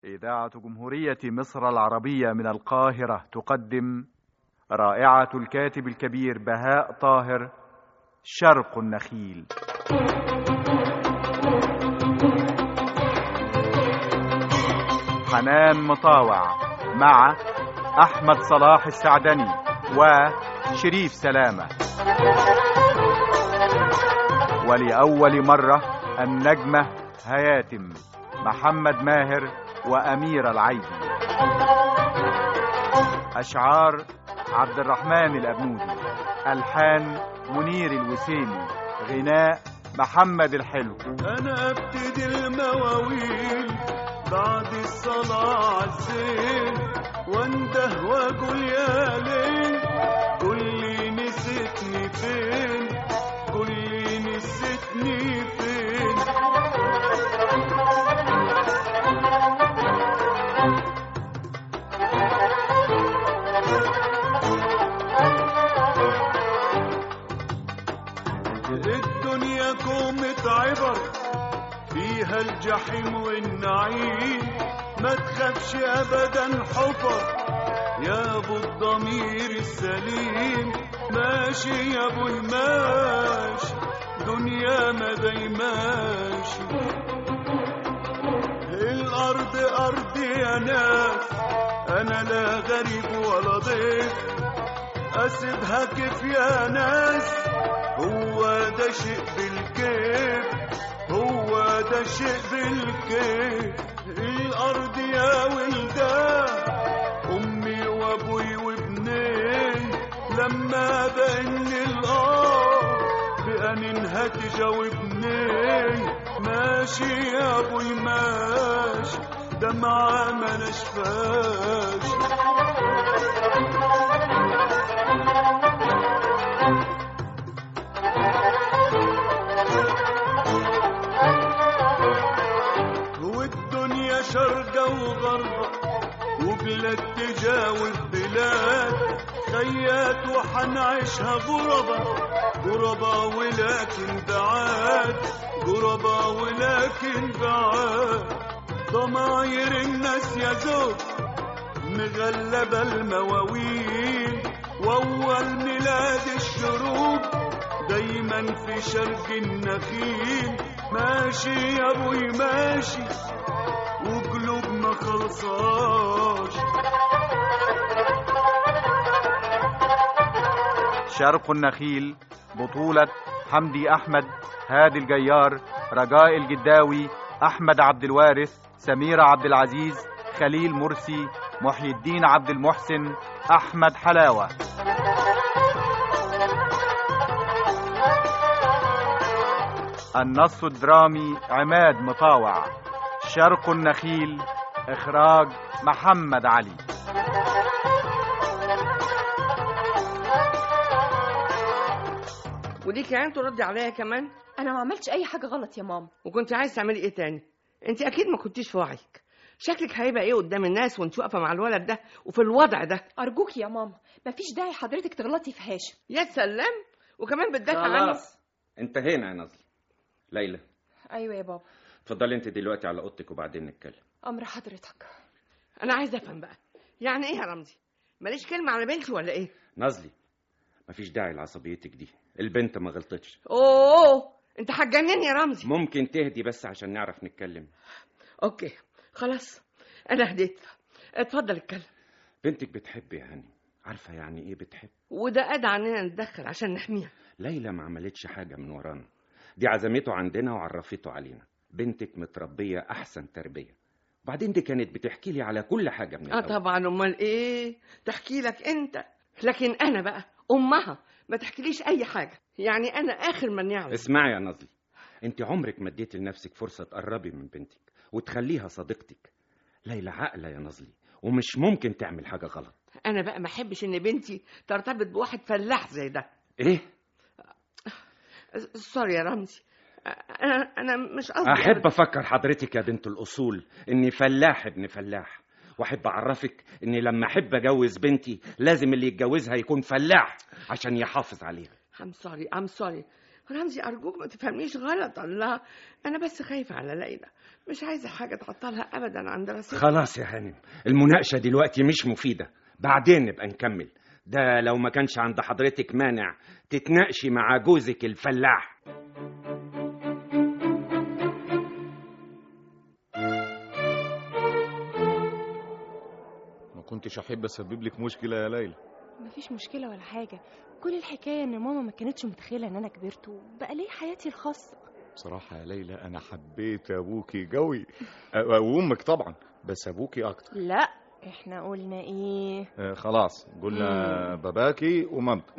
إذاعة جمهورية مصر العربية من القاهرة تقدم رائعة الكاتب الكبير بهاء طاهر شرق النخيل حنان مطاوع مع أحمد صلاح السعدني وشريف سلامة ولأول مرة النجمة هياتم محمد ماهر وأمير العيدي أشعار عبد الرحمن الأبنودي ألحان منير الوسيمي غناء محمد الحلو انا ابتدي المواويل بعد الصلاة عالزين وانده واقول يا ليل قول لي نسيتني فين قول لي نسيتني فين الدنيا كومة عبر فيها الجحيم والنعيم ما تخافش ابدا حفر يا ابو الضمير السليم ماشي يا ابو الماشي دنيا ما دايماشي الارض ارضي يا ناس انا لا غريب ولا ضيف اسيبها كيف يا ناس هو ده شيء بالكيف هو ده شيء بالكيف الارض يا ولدان امي وابوي وابنين لما بان الارض بان هتجاوبني ماشي يا ابوي ماشي دمعة ما نشفاش والدنيا شرقة وغربة وبلاد تجاوز بلاد خيات وحنعيشها غربة غربة ولكن بعاد غربة ولكن بعاد ضماير الناس يا زوج مغلبة المواويل وأول ميلاد الشروق دايما في شرق النخيل ماشي يا ابوي ماشي وقلوب ما خلصاش شرق النخيل بطولة حمدي أحمد هادي الجيار رجاء الجداوي أحمد عبد الوارث سميرة عبد العزيز خليل مرسي محي الدين عبد المحسن أحمد حلاوة النص الدرامي عماد مطاوع شرق النخيل إخراج محمد علي ودي كمان تردي عليا كمان انا ما عملتش اي حاجه غلط يا ماما وكنت عايز تعملي ايه تاني انت اكيد ما كنتيش في وعيك شكلك هيبقى ايه قدام الناس وانت واقفه مع الولد ده وفي الوضع ده ارجوك يا ماما مفيش داعي حضرتك تغلطي في هاشم يا سلام وكمان بتدافع عنه خلاص انتهينا يا نظري ليلى ايوه يا بابا اتفضلي انت دلوقتي على اوضتك وبعدين نتكلم امر حضرتك انا عايز افهم بقى يعني ايه يا رمزي ماليش كلمه على بنتي ولا ايه نظلي مفيش داعي لعصبيتك دي البنت ما غلطتش اوه انت هتجنني يا رمزي ممكن تهدي بس عشان نعرف نتكلم اوكي خلاص انا هديت اتفضل اتكلم بنتك بتحب يا هاني عارفه يعني ايه بتحب وده ادعى اننا نتدخل عشان نحميها ليلى ما عملتش حاجه من ورانا دي عزمته عندنا وعرفته علينا بنتك متربيه احسن تربيه وبعدين دي كانت بتحكي لي على كل حاجه من اه الأول. طبعا امال ايه تحكي لك انت لكن انا بقى امها ما تحكيليش اي حاجه يعني انا اخر من يعرف اسمعي يا نظلي انت عمرك ما اديتي لنفسك فرصه تقربي من بنتك وتخليها صديقتك ليلى عاقله يا نظلي ومش ممكن تعمل حاجه غلط انا بقى ما احبش ان بنتي ترتبط بواحد فلاح زي ده ايه سوري يا رمزي انا انا مش قصدي احب افكر حضرتك يا بنت الاصول اني فلاح ابن فلاح واحب اعرفك اني لما احب اجوز بنتي لازم اللي يتجوزها يكون فلاح عشان يحافظ عليها ام سوري ام سوري رمزي ارجوك ما تفهمنيش غلط الله انا بس خايفه على ليلى مش عايزه حاجه تعطلها ابدا عن دراستها خلاص يا هانم المناقشة دلوقتي مش مفيدة بعدين نبقى نكمل ده لو ما كانش عند حضرتك مانع تتناقشي مع جوزك الفلاح ما كنتش احب اسبب لك مشكله يا ليلى مفيش مشكله ولا حاجه كل الحكايه ان ماما ما كانتش متخيله ان انا كبرت وبقى لي حياتي الخاصه بصراحه يا ليلى انا حبيت ابوكي قوي وامك طبعا بس ابوكي اكتر لا احنا قلنا ايه آه خلاص قلنا باباكي ومامتك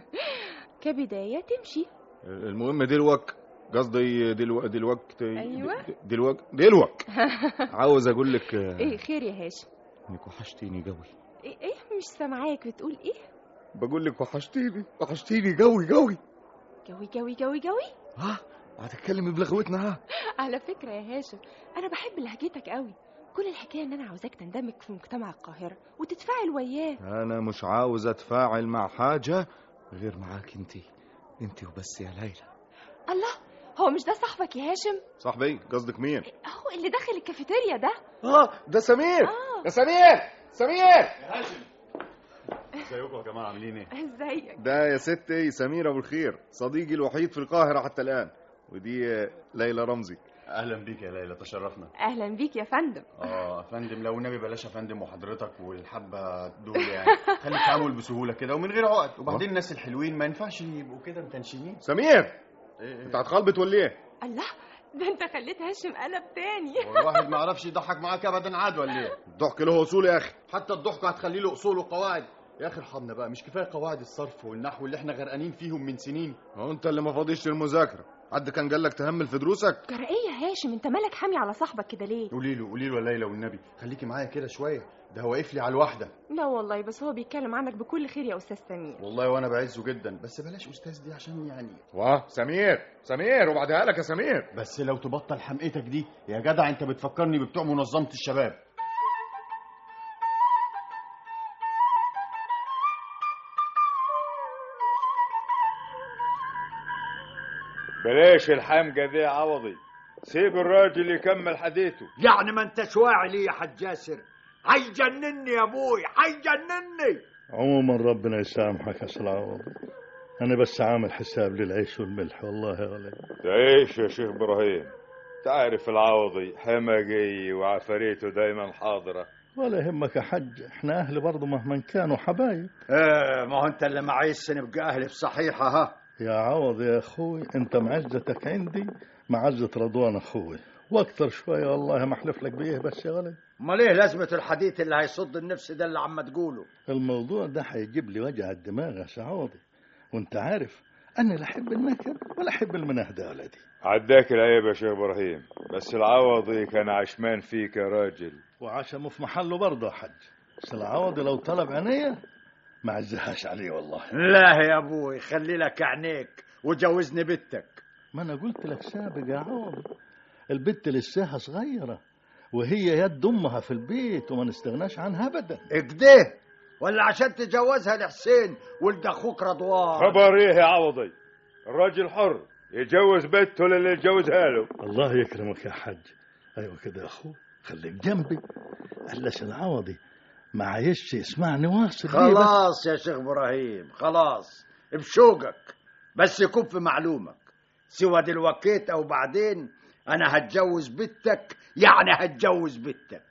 كبدايه تمشي المهم دلوقتي قصدي دلوقتي دلوقتي أيوة. دلوقتي دلوقتي عاوز اقول لك آه، ايه خير يا هاشم انك وحشتيني قوي ايه, إيه مش سامعاك بتقول ايه بقول لك وحشتيني وحشتيني قوي قوي جوي جوي جوي جوي ها هتتكلمي بلغتنا ها على فكره يا هاشم انا بحب لهجتك قوي كل الحكايه ان انا عاوزاك تندمج في مجتمع القاهره وتتفاعل وياه انا مش عاوز اتفاعل مع حاجه غير معاك انت انت وبس يا ليلى الله هو مش ده صاحبك يا هاشم صاحبي قصدك مين هو اللي داخل الكافيتيريا ده اه ده سمير اه يا سمير سمير ازيكم يا جماعه عاملين ايه ازيك ده يا ستي سمير ابو الخير صديقي الوحيد في القاهره حتى الان ودي آه، ليلى رمزي اهلا بيك يا ليلى تشرفنا اهلا بيك يا فندم اه يا فندم لو النبي بلاش يا فندم وحضرتك والحبه دول يعني خلي التعامل بسهوله كده ومن غير عقد وبعدين الناس الحلوين ما ينفعش يبقوا كده متنشنين سمير إيه انت هتخلبط ولا ايه الله ده انت خليت هاشم قلب تاني هو الواحد ما يعرفش يضحك معاك ابدا عاد ولا ايه الضحك له اصول يا اخي حتى الضحك هتخلي له اصول وقواعد يا اخي ارحمنا بقى مش كفايه قواعد الصرف والنحو اللي احنا غرقانين فيهم من سنين هو انت اللي ما فاضيش المذاكره حد كان قال لك تهمل في دروسك جرى ايه يا هاشم انت مالك حامي على صاحبك كده ليه قولي له قولي له يا ليلى والنبي خليكي معايا كده شويه ده هو واقف لي على الواحده لا والله بس هو بيتكلم عنك بكل خير يا استاذ سمير والله وانا بعزه جدا بس بلاش استاذ دي عشان يعني واه سمير سمير وبعدها لك يا سمير بس لو تبطل حمقتك دي يا جدع انت بتفكرني ببتوع منظمه الشباب بلاش الحمقى دي يا عوضي سيب الراجل يكمل حديثه يعني ما انتش واعي ليه يا حاج جاسر هيجنني يا ابوي هيجنني عموما ربنا يسامحك يا أصل عوض أنا بس عامل حساب للعيش والملح والله يا ولد تعيش يا شيخ ابراهيم تعرف العوضي حمقي وعفاريته دايما حاضرة ولا يهمك يا حج احنا أهل برضه مهما كانوا حبايب اه ما هو انت اللي معيش نبقى اهل بصحيحه ها يا عوض يا أخوي أنت معزتك عندي معزة رضوان أخوي وأكثر شوية والله ما أحلف لك بإيه بس يا ولد امال ايه لازمه الحديث اللي هيصد النفس ده اللي عم تقوله الموضوع ده هيجيب لي وجع الدماغ يا سعودي وأنت عارف أنا لا أحب النكد ولا أحب المناهدة يا ولدي عداك العيب يا شيخ ابراهيم بس العوضي كان عشمان فيك يا راجل وعشمه في محله برضه يا حج بس العوضي لو طلب عينيا ما عزهاش عليه والله لا يا ابوي خلي لك عينيك وجوزني بنتك ما انا قلت لك سابق يا عوض البت لساها صغيرة وهي يد امها في البيت وما نستغناش عنها ابدا اكده ولا عشان تجوزها لحسين ولد اخوك رضوان خبر ايه يا عوضي الراجل حر يجوز بنته للي يجوزها له الله يكرمك يا حج ايوه كده يا اخو خليك جنبي قلش العوضي ما عايش يسمعني واصل ليه بس؟ خلاص يا شيخ ابراهيم خلاص بشوقك بس يكون في معلومك سوى دلوقتي او بعدين انا هتجوز بنتك يعني هتجوز بنتك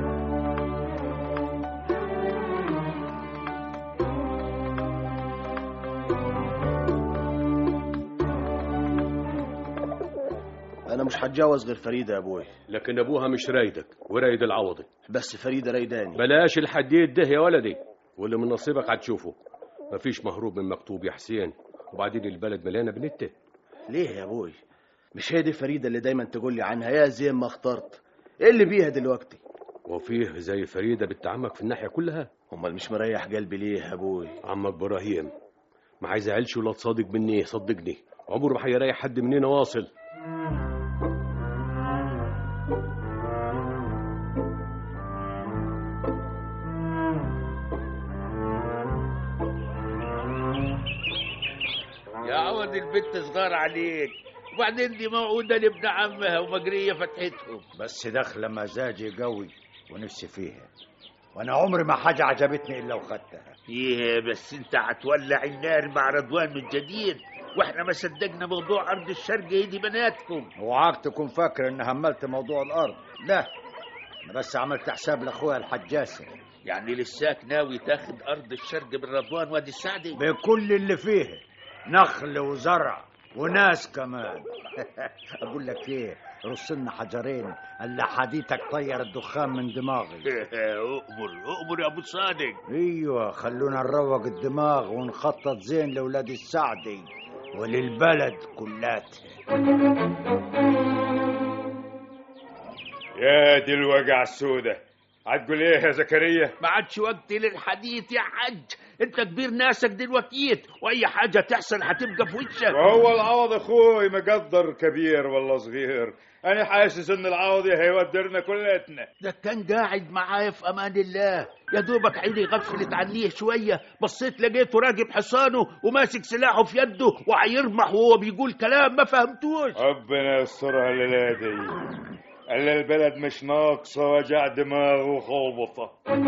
انا مش هتجوز غير فريده يا ابوي لكن ابوها مش رايدك ورايد العوضي بس فريده رايداني بلاش الحديد ده يا ولدي واللي من نصيبك هتشوفه مفيش مهروب من مكتوب يا حسين وبعدين البلد مليانه بنته ليه يا ابوي مش هي دي فريده اللي دايما تقول لي عنها يا زي ما اخترت ايه اللي بيها دلوقتي وفيه زي فريده بنت عمك في الناحيه كلها امال مش مريح قلبي ليه يا ابوي عمك ابراهيم ما عايز عيلش ولا تصادق مني صدقني عمره ما هيريح حد مننا واصل يا عوض وادي البنت صغار عليك وبعدين دي موعودة لابن عمها ومجرية فتحتهم بس داخله مزاجي قوي ونفسي فيها وانا عمري ما حاجه عجبتني الا وخدتها ايه بس انت هتولع النار مع رضوان من جديد واحنا ما صدقنا موضوع ارض الشرق دي بناتكم اوعاك تكون فاكر ان هملت موضوع الارض لا انا بس عملت حساب لاخويا الحاج ياسر يعني لساك ناوي تاخد ارض الشرق من رضوان وادي السعدي بكل اللي فيه نخل وزرع وناس كمان اقول لك ايه رصلنا حجرين الا حديتك طير الدخان من دماغي اؤمر اؤمر يا ابو صادق ايوه خلونا نروق الدماغ ونخطط زين لاولاد السعدي وللبلد كلات يا دي الوجع السودة هتقول ايه يا زكريا ما عادش وقت للحديث يا حج انت كبير ناسك دلوقتي واي حاجه تحصل هتبقى في وشك وهو العوض اخوي مقدر كبير ولا صغير انا حاسس ان العوض هيودرنا كلتنا ده كان قاعد معايا في امان الله يا دوبك عيني غفلت عنيه شويه بصيت لقيته راكب حصانه وماسك سلاحه في يده وهيرمح وهو بيقول كلام ما فهمتوش ربنا يسترها الليله دي الا البلد مش ناقصه وجع دماغ وخوبطه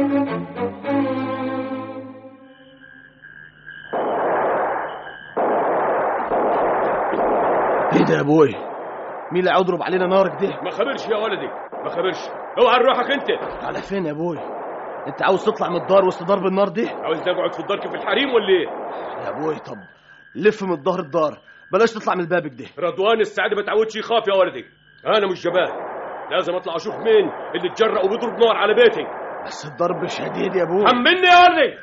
ايه ده يا ابوي مين اللي هيضرب علينا نار كده ما خبرش يا ولدي ما خبرش اوعى روحك انت على فين يا ابوي انت عاوز تطلع من الدار وسط ضرب النار دي عاوز تقعد في الدار في الحريم ولا ايه يا ابوي طب لف من الظهر الدار بلاش تطلع من الباب كده رضوان السعد ما تعودش يخاف يا ولدي انا مش جبان لازم اطلع اشوف مين اللي اتجرأ وبيضرب نار على بيتي بس الضرب شديد يا ابوي حملني يا ولدي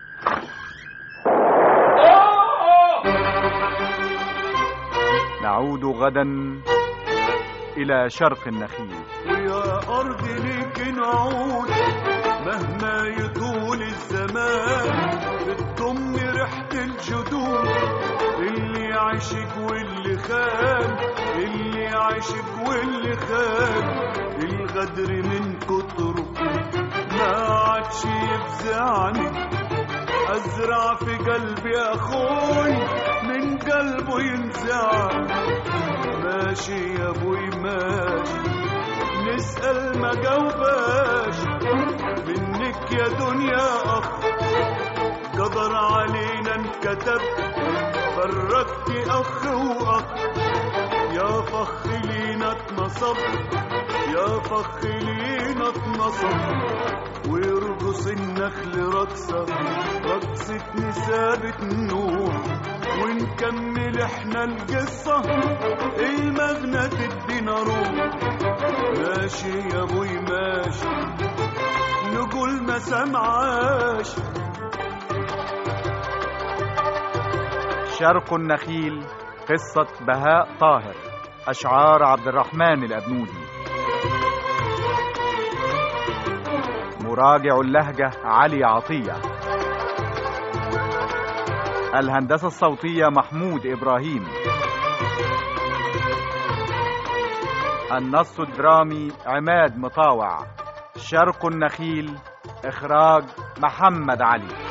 نعود غدا إلى شرق النخيل ويا أرض ليك نعود مهما يطول الزمان بتضم ريحة الجدود اللي عاشق واللي خان اللي عاشق واللي خان الغدر من كتره ما عادش يفزعني أزرع في قلبي أخوي من قلبه ينزع ماشي يا أبوي ماشي نسأل ما جاوباش منك يا دنيا أخ قدر علينا انكتب فرقت أخ وأخ يا فخ لينا اتنصب يا فخ لينا اتنصب ويرقص النخل رقصة رقصة نسابة نوح ونكمل احنا القصة المغنى تدينا روح ماشي يا ابوي ماشي نقول ما سمعاش شرق النخيل قصة بهاء طاهر أشعار عبد الرحمن الأبنودي مراجع اللهجة علي عطية الهندسة الصوتية محمود إبراهيم النص الدرامي عماد مطاوع شرق النخيل إخراج محمد علي